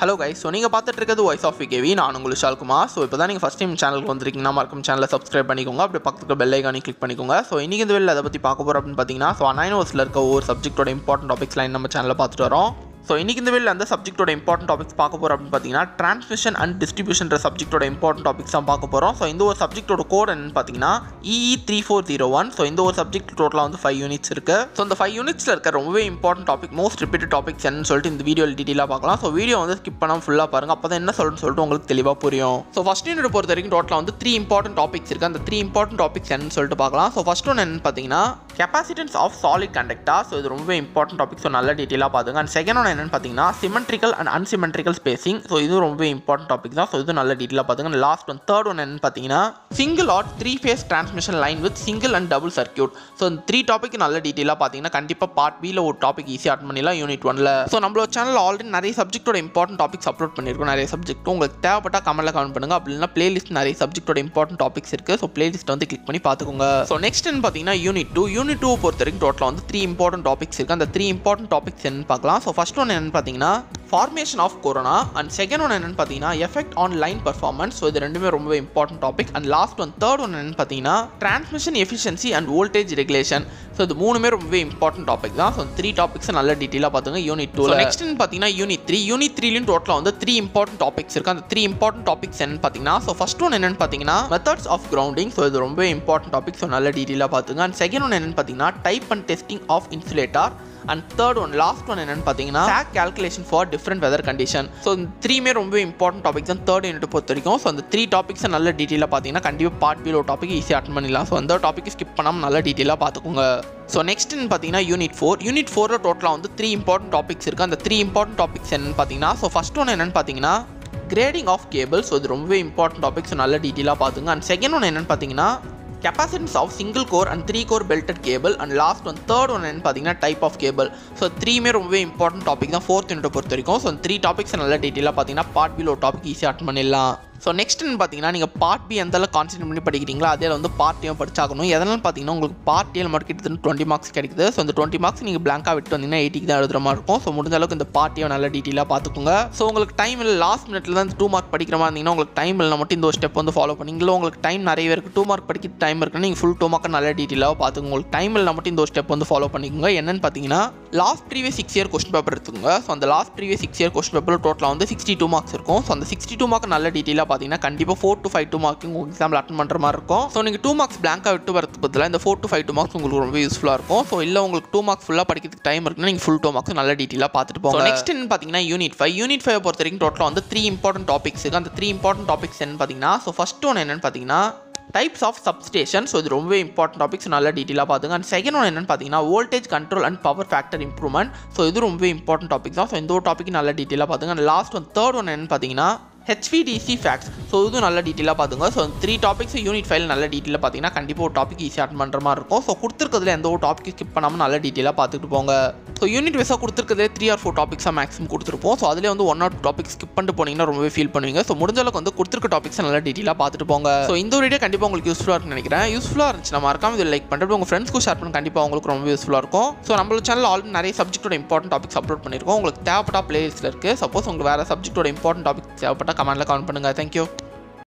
hello guys so நீங்கள் பார்த்துட்டு இருக்கிறது வாய்ஸ் ஆஃப் விகேவி நான் உங்கள் விஷால்குமார் ஸோ இப்போ தான் நீங்கள் ஃபஸ்ட் டைம் சேனலுக்கு வந்திருக்கீங்கன்னா மறக்கும் சேனலை சப்ஸ்கிரைப் பண்ணிக்கோங்க அப்படியே பக்கத்துக்கு பெல் ஐக்கானி கிளிக் பண்ணிக்கோங்க ஸோ இன்றைக்கி இந்த வெளியில் அதை பற்றி பார்க்க போகிறோம் அப்படின்னு பார்த்தீங்கன்னா ஸோ நைன் ஹவர்ஸில் இருக்க ஒவ்வொரு சப்ஜெக்ட்டோட இம்பார்ட்டன்ட் டாபிக்ஸ்லாம் நம்ம சேனலில் பார்த்துட்டு வரோம் ஸோ இன்றைக்கி இந்த வெளியில் அந்த சப்ஜெக்ட்டோட இம்பார்ட்டன்ட் டாபிக்ஸ் பார்க்க போகிறோம் அப்படின்னு பார்த்தீங்கன்னா டிரான்ஸ்மிஷன் அண்ட் டிஸ்ட்ரிபியூஷன்ற சப்ஜெக்ட்டோட இம்பார்ட்டன்ட் டாபிக்ஸ் தான் பார்க்க போகிறோம் ஸோ இந்த ஒரு சப்ஜெக்ட்டோட கோட் என்னன்னு பார்த்தீங்கன்னா EE three four zero one so இந்த ஒரு சப்ஜெக்ட் டோட்டலாக வந்து ஃபைவ் யூனிட்ஸ் இருக்குது ஸோ இந்த ஃபைவ் யூனிட்ஸில் இருக்க ரொம்பவே important topic most repeated topics என்னன்னு சொல்லிட்டு இந்த வீடியோவில் டீட்டெயிலாக பார்க்கலாம் ஸோ வீடியோ வந்து ஸ்கிப் பண்ணாமல் ஃபுல்லாக பாருங்கள் அப்போ தான் என்ன சொல்லுன்னு சொல்லிட்டு உங்களுக்கு தெளிவாக புரியும் ஸோ ஃபஸ்ட் யூனிட் பொறுத்த வரைக்கும் டோட்டலாக வந்து த்ரீ இம்பார்ட்டன்ட் டாபிக்ஸ் இருக்குது அந்த த்ரீ இம்பார்ட்டன்ட் டாபிக்ஸ் என்னன்னு சொல்லிட்டு பார்க்கலாம் ஸோ ஃபஸ்ட் ஒன்று என்னன்னு பார்த்தீங்கன்னா capacitance of solid conductor so இது ரொம்பவே இம்பார்ட்டன்ட் டாபிக் ஸோ நல்ல டீட்டெயிலாக பார்த்துங்க அண்ட் செகண்ட் ஒன்று என்னன்னு பார்த்தீங்கன்னா symmetrical and unsymmetrical spacing so இது ரொம்பவே இம்பார்ட்டன்ட் டாபிக் தான் ஸோ இது நல்ல டீட்டெயிலாக பார்த்துங்க லாஸ்ட் ஒன் தேர்ட் ஒன் என்னன்னு பார்த்தீங்கன்னா single or three phase transmission line with single and double circuit so இந்த த்ரீ டாபிக் நல்ல டீட்டெயிலாக பார்த்தீங்கன்னா கண்டிப்பாக பார்ட் பியில் ஒரு டாபிக் ஈஸியாக அட் பண்ணிடலாம் யூனிட் ஒன்ல ஸோ நம்மளோட சேனல் ஆல்ரெடி நிறைய சப்ஜெக்ட்டோட இம்பார்ட்டன்ட் டாபிக்ஸ் அப்லோட் பண்ணியிருக்கோம் நிறைய சப்ஜெக்ட் உங்களுக்கு தேவைப்பட்ட கமெண்ட்ல கமெண்ட் பண்ணுங்க அப்படி இல்லைனா பிளேலிஸ்ட் நிறைய சப்ஜெக்ட்டோட இம்பார்ட்டன்ட் டாபிக்ஸ் இருக்குது ஸோ பிளேலிஸ்ட் வந்து கிளிக் பண்ணி பார்த்துக்கோங்க ஸோ நெக்ஸ்ட் என்ன பார்த்தீங்கன்னா யூனிட் டூ யூனிட் டூ பொறுத்த வரைக்கும் டோட்டலாக வந்து த்ரீ இம்பார்ட்டன்ட் டாபிக்ஸ் இருக்குது அந்த த்ரீ இம்பார்ட்டன்ட் டாபிக்ஸ் என்னன்னு பார்க்கலாம் ஸோ ஃபர்ஸ்ட் ஒன் என்னன்னு பார்த்தீங்கன்னா formation of corona and second one என்னன்னு பார்த்தீங்கன்னா effect on line performance so இது ரெண்டுமே ரொம்ப important topic and last one third one என்னன்னு பார்த்தீங்கன்னா transmission efficiency and voltage regulation so இது மூணுமே ரொம்பவே இம்பார்ட்டன்ட் டாபிக் தான் ஸோ த்ரீ டாபிக்ஸ் நல்ல டீட்டெயிலாக பார்த்துங்க யூனிட் டூ நெக்ஸ்ட் பார்த்தீங்கன்னா யூனிட் த்ரீ யூனிட் த்ரீலையும் டோட்டலாக வந்து த்ரீ இம்பார்ட்டன்ட் டாபிக்ஸ் இருக்குது அந்த த்ரீ இம்பார்ட்டன்ட் டாபிக்ஸ் என்னன்னு பார்த்தீங்கன்னா ஸோ ஃபர்ஸ்ட் ஒன் என்னன்னு பார்த்தீங்கன்னா மெத்தட்ஸ் ஆஃப் கிரவுண்டிங் ஸோ இது ரொம்ப இம்பார்ட்டன்ட் டாபிக் ஸோ நல்ல டீட்டெயிலாக பார்த்துங்க அண்ட் செகண்ட் ஒன் என்னன்னு பார்த்தீங்கன்னா type and testing of insulator and third one last one என்னன்னு பார்த்தீங்கன்னா sag calculation for different weather condition so இந்த த்ரீமே ரொம்ப இம்பார்ட்டன்ட் டாபிக் தான் தேர்ட் யூனிட் பொறுத்த வரைக்கும் ஸோ அந்த த்ரீ டாபிக்ஸ் நல்ல டீட்டெயிலாக பார்த்தீங்கன்னா கண்டிப்பாக பார்ட் பியில் ஒரு டாபிக் ஈஸியாக அட்டன் பண்ணிடலாம் ஸோ அந்த டாபிக் ஸ்கிப் பண்ணாமல் நல்ல டீட்டெயிலாக பார்த்துக்கோங்க ஸோ நெக்ஸ்ட் பார்த்தீங்கன்னா யூனிட் ஃபோர் யூனிட் ஃபோரில் டோட்டலாக வந்து த்ரீ இம்பார்ட்டன்ட் டாபிக்ஸ் இருக்குது அந்த த்ரீ இம்பார்ட்டன்ட் டாபிக்ஸ் என்னன்னு பார்த்தீங்கன்னா ஸோ ஃபஸ்ட் ஒன் என்னன்னு பார்த்தீங்கன்னா கிரேடிங் ஆஃப் கேபிள் ஸோ இது ரொம்பவே இம்பார்ட்டன்ட் டாபிக் ஸோ நல்ல டீட்டெயிலாக பார்த்துங்க அண்ட் செகண்ட் ஒன் என்னன்னு பார்த்தீங்கன்னா capacitance of single core and three core belted cable and last one third one என்னன்னு பார்த்தீங்கன்னா டைப் ஆஃப் கேபிள் ஸோ த்ரீமே ரொம்பவே இம்பார்ட்டன்ட் டாபிக் தான் ஃபோர்த் யூனிட்டை பொறுத்த வரைக்கும் ஸோ த்ரீ டாபிக்ஸ் நல்ல டீட்டெயிலாக பார்த்தீங்கன்னா பார்ட் பியில் ஒரு டாபிக் ஈஸியாக அட்டன் பண்ணிடலாம் ஸோ நெக்ஸ்ட் பார்த்தீங்கன்னா நீங்கள் பார்ட் பி எந்த அளவுக்கு கான்சென்ட்ரேட் பண்ணி படிக்கிறீங்களோ அதே வந்து பார்ட் ஏயும் படிச்சாகணும் எதனால் பார்த்தீங்கன்னா உங்களுக்கு பார்ட் ஏல மட்டும் கிட்டத்தட்ட டுவெண்ட்டி மார்க்ஸ் கிடைக்குது ஸோ அந்த டுவெண்ட்டி மார்க்ஸ் நீங்கள் பிளாங்காக விட்டு வந்தீங்கன்னா எயிட்டிக்கு தான் எழுதுற மாதிரி இருக்கும் ஸோ முடிஞ்ச அளவுக்கு இந்த பார்ட்டியை நல்ல டீட்டெயிலாக பார்த்துக்கோங்க ஸோ உங்களுக்கு டைம் இல்லை லாஸ்ட் மினிட்ல தான் டூ மார்க் படிக்கிற மாதிரி இருந்தீங்கன்னா உங்களுக்கு டைம் இல்லை மட்டும் இந்த ஒரு ஸ்டெப் வந்து ஃபாலோ பண்ணிங்களோ உங்களுக்கு டைம் நிறைய இருக்குது டூ மார்க் படிக்க டைம் இருக்குன்னா நீங்கள் ஃபுல் டூ மார்க் நல்ல டீட்டெயிலாக பார்த்துக்கோங்க உங்களுக்கு டைம் இல்லை மட்டும் இந்த ஒரு ஸ்டெப் வந்து ஃபாலோ பண்ணிக்கோங்க என்னன்னு பார்த்தீங்கன்னா last previous six year question paper எடுத்துக்கோங்க ஸோ அந்த last previous six year question paper டோட்டலாக வந்து சிக்ஸ்டி டூ மார்க்ஸ் இருக்கும் ஸோ அந்த சிக்ஸ்டி டூ மார்க் நல்ல டீட்டெயிலாக பார்த்தீங்கன்னா கண்டிப்பாக four to five two mark உங்கள் எக்ஸாமில் அட்டன் பண்ணுற மாதிரி இருக்கும் ஸோ நீங்கள் டூ மார்க்ஸ் பிளாங்காக விட்டு வரதுக்கு பதிலாக இந்த four to five two marks உங்களுக்கு ரொம்ப யூஸ்ஃபுல்லாக இருக்கும் ஸோ இல்லை உங்களுக்கு டூ மார்க்ஸ் ஃபுல்லாக படிக்கிறதுக்கு டைம் இருக்குன்னா நீங்கள் ஃபுல் டூ மார்க்ஸ் நல்ல டீட்டெயிலாக பார்த்துட்டு போங்க நெக்ஸ்ட் என்ன பார்த்தீங்கன்னா யூனிட் ஃபைவ் யூனிட் ஃபைவ் பொறுத்த வரைக்கும் டோட்டலாக வந்து த்ரீ இம்பார்ட்டன்ட் டாபிக்ஸ் இருக்குது அந்த த்ரீ இம்பார்ட்டன்ட் டாபிக்ஸ் என்னன்னு பார்த்தீங்கன்னா ஸோ ஃபஸ்ட் ஒன் என்னன்னு பார்த்தீங்கன்னா டைப்ஸ் ஆஃப் சப்ஸ்டேஷன் ஸோ இது ரொம்பவே இம்பார்ட்டன்ட் டாபிக்ஸ் நல்ல டீட்டெயிலாக பார்த்துங்க அண்ட் செகண்ட் ஒன் என்னன்னு பார்த்தீங்கன்னா voltage control and power factor improvement so இது ரொம்பவே இம்பார்ட்டன்ட் டாபிக் தான் ஸோ இந்த ஒரு டாபிக் நல்ல டீட்டெயிலாக பார்த்துங்க and last one third one என்னன்னு பார்த்தீங்கன்னா ஹெச்விடிசி ஃபேக்ட்ஸ் ஸோ இதுவும் நல்ல டீட்டெயிலாக பார்த்துங்க so three topics unit five நல்ல டீட்டெயிலாக பார்த்தீங்கன்னா கண்டிப்பாக ஒரு டாபிக் ஈஸியாக அட்டன் பண்ணுற மாதிரி இருக்கும் ஸோ கொடுத்துருக்கிறதுல எந்த ஒரு டாபிக் ஸ்கிப் பண்ணாமல் நல்ல டீட்டெயிலாக பார்த்துட்டு போங்க ஸோ யூனிட் வைஸாக கொடுத்துருக்கிறதே த்ரீ ஆர் ஃபோர் டாபிக்ஸாக மேக்ஸிமம் கொடுத்துருப்போம் ஸோ அதிலே வந்து one or two topic skip பண்ணிட்டு போனீங்கன்னா ரொம்பவே ஃபீல் பண்ணுவீங்க ஸோ முடிஞ்ச அளவுக்கு வந்து கொடுத்துருக்க டாபிக்ஸ் நல்ல டீட்டெயிலாக பார்த்துட்டு போங்க ஸோ இந்த ஒரு வீடியோ கண்டிப்பாக உங்களுக்கு யூஸ்ஃபுல்லாக இருக்குன்னு நினைக்கிறேன் யூஸ்ஃபுல்லாக இருந்துச்சு மறக்காம இதில் லைக் பண்ணிட்டு உங்கள் ஃப்ரெண்ட்ஸ்க்கு ஷேர் பண்ண கண்டிப்பாக உங்களுக்கு ரொம்ப யூஸ்ஃபுல்லாக இருக்கும் ஸோ நம்மளோட சேனல் ஆல்ரெடி நிறைய சப்ஜெக்ட்டோட இம்பார்ட்டன்ட் டாபிக்ஸ் அப்லோட் பண்ணியிருக்கோம் உங்களுக்கு தேவைப்பட்ட பிளேலிஸ்ட்டில் இருக்குது சப்போஸ் உங்களுக்கு வேறு சப்ஜெக்ட்டோட இம்பார்ட்டன்ட் டாபிக் தேவைப்பட்ட கமெண்ட்டில் கமெண்ட் பண்ணுங்கள் தேங்க்யூ